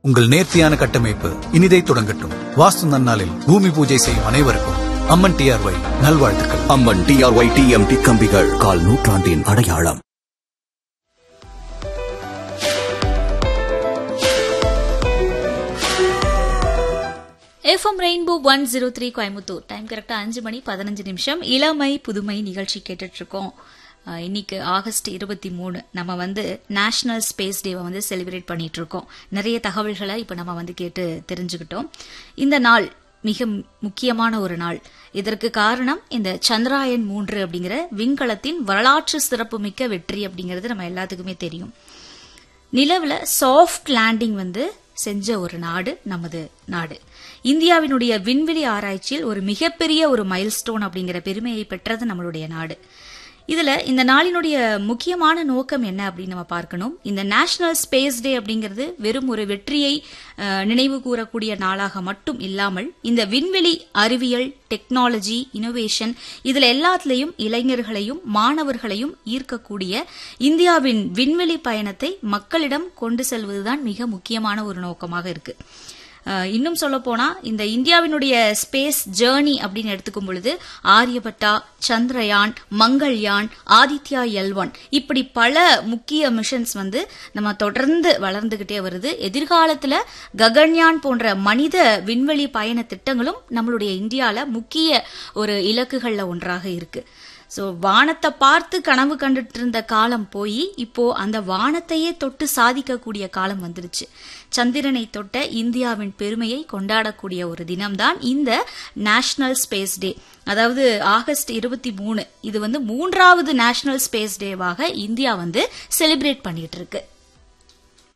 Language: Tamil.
உங்கள் நேர்த்தியான கட்டமைப்பு இனிதை தொடங்கட்டும் வாஸ்து நன்னாளில் பூமி பூஜை செய்யும் அனைவருக்கும் அம்மன் டிஆர்ஒய் நல்வாழ்த்துக்கள் அம்மன் டிஆர்ஒய் டிஎம்டி கம்பிகள் கால் நூற்றாண்டின் அடையாளம் FM rainbow one zero three Coimbatore time கரெக்டாக அஞ்சு மணி பதினஞ்சு நிமிஷம் இளமை புதுமை நிகழ்ச்சி கேட்டுட்டு இருக்கோம் அஹ், இன்னைக்கு ஆகஸ்ட் இருபத்தி மூணு நம்ம வந்து நேஷனல் ஸ்பேஸ் டேவை வந்து செலிப்ரேட் பண்ணிட்டு இருக்கோம் நிறைய தகவல்களை இப்போ நம்ம வந்து கேட்டு தெரிஞ்சுக்கிட்டோம் இந்த நாள் மிக முக்கியமான ஒரு நாள் இதற்கு காரணம் இந்த சந்திராயன் மூன்று அப்படிங்கிற விண்கலத்தின் வரலாற்று சிறப்புமிக்க வெற்றி அப்படிங்கிறது நம்ம எல்லாத்துக்குமே தெரியும் நிலவுல சாஃப்ட் லேண்டிங் வந்து செஞ்ச ஒரு நாடு நமது நாடு இந்தியாவினுடைய விண்வெளி ஆராய்ச்சியில் ஒரு மிகப்பெரிய ஒரு மைல்ஸ்டோன் அப்படிங்கிற பெருமையை பெற்றது நம்மளுடைய நாடு இதுல இந்த நாளினுடைய முக்கியமான நோக்கம் என்ன அப்படின்னு நம்ம பார்க்கணும் இந்த நேஷனல் ஸ்பேஸ் டே அப்படிங்கிறது வெறும் ஒரு வெற்றியை அஹ், நினைவு கூறக்கூடிய நாளாக மட்டும் இல்லாமல் இந்த விண்வெளி அறிவியல் டெக்னாலஜி இனோவேஷன் இதுல எல்லாத்துலயும் இளைஞர்களையும் மாணவர்களையும் ஈர்க்கக்கூடிய இந்தியாவின் விண்வெளி பயணத்தை மக்களிடம் கொண்டு செல்வதுதான் மிக முக்கியமான ஒரு நோக்கமாக இருக்கு அஹ், இன்னும் சொல்ல போனா இந்த இந்தியாவினுடைய ஸ்பேஸ் ஜேர்னி அப்படின்னு எடுத்துக்கும் பொழுது ஆரியபட்டா சந்திரயான் மங்கள்யான் ஆதித்யா எல் ஒன் இப்படி பல முக்கிய மிஷன்ஸ் வந்து நம்ம தொடர்ந்து வளர்ந்துகிட்டே வருது எதிர்காலத்துல ககன்யான் போன்ற மனித விண்வெளி பயண திட்டங்களும் நம்மளுடைய இந்தியால முக்கிய ஒரு இலக்குகள்ல ஒன்றாக இருக்கு ஸோ வானத்தை பார்த்து கனவு கண்டுட்டு இருந்த காலம் போய் இப்போ அந்த வானத்தையே தொட்டு சாதிக்கக்கூடிய காலம் வந்துருச்சு சந்திரனை தொட்ட இந்தியாவின் பெருமையை கொண்டாடக்கூடிய ஒரு தினம்தான் இந்த நேஷனல் ஸ்பேஸ் டே அதாவது ஆகஸ்ட் இருபத்தி மூணு இது வந்து மூன்றாவது நேஷனல் ஸ்பேஸ் டேவாக இந்தியா வந்து செலிப்ரேட் பண்ணிட்டு இருக்கு